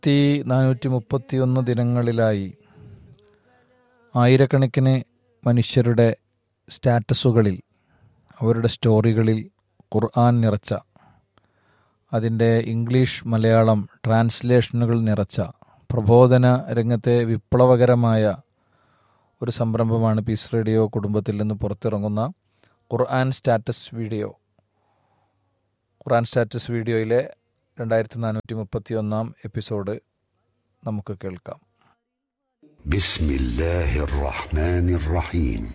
ആയിരത്തി നാനൂറ്റി മുപ്പത്തിയൊന്ന് ദിനങ്ങളിലായി ആയിരക്കണക്കിന് മനുഷ്യരുടെ സ്റ്റാറ്റസുകളിൽ അവരുടെ സ്റ്റോറികളിൽ ഖുർആൻ നിറച്ച അതിൻ്റെ ഇംഗ്ലീഷ് മലയാളം ട്രാൻസ്ലേഷനുകൾ നിറച്ച പ്രബോധന രംഗത്തെ വിപ്ലവകരമായ ഒരു സംരംഭമാണ് പീസ് റേഡിയോ കുടുംബത്തിൽ നിന്ന് പുറത്തിറങ്ങുന്ന ഖുർആൻ സ്റ്റാറ്റസ് വീഡിയോ ഖുർആൻ സ്റ്റാറ്റസ് വീഡിയോയിലെ രണ്ടായിരത്തി നാനൂറ്റി മുപ്പത്തി ഒന്നാം എപ്പിസോഡ് നമുക്ക് കേൾക്കാം بسم الله الرحمن الرحيم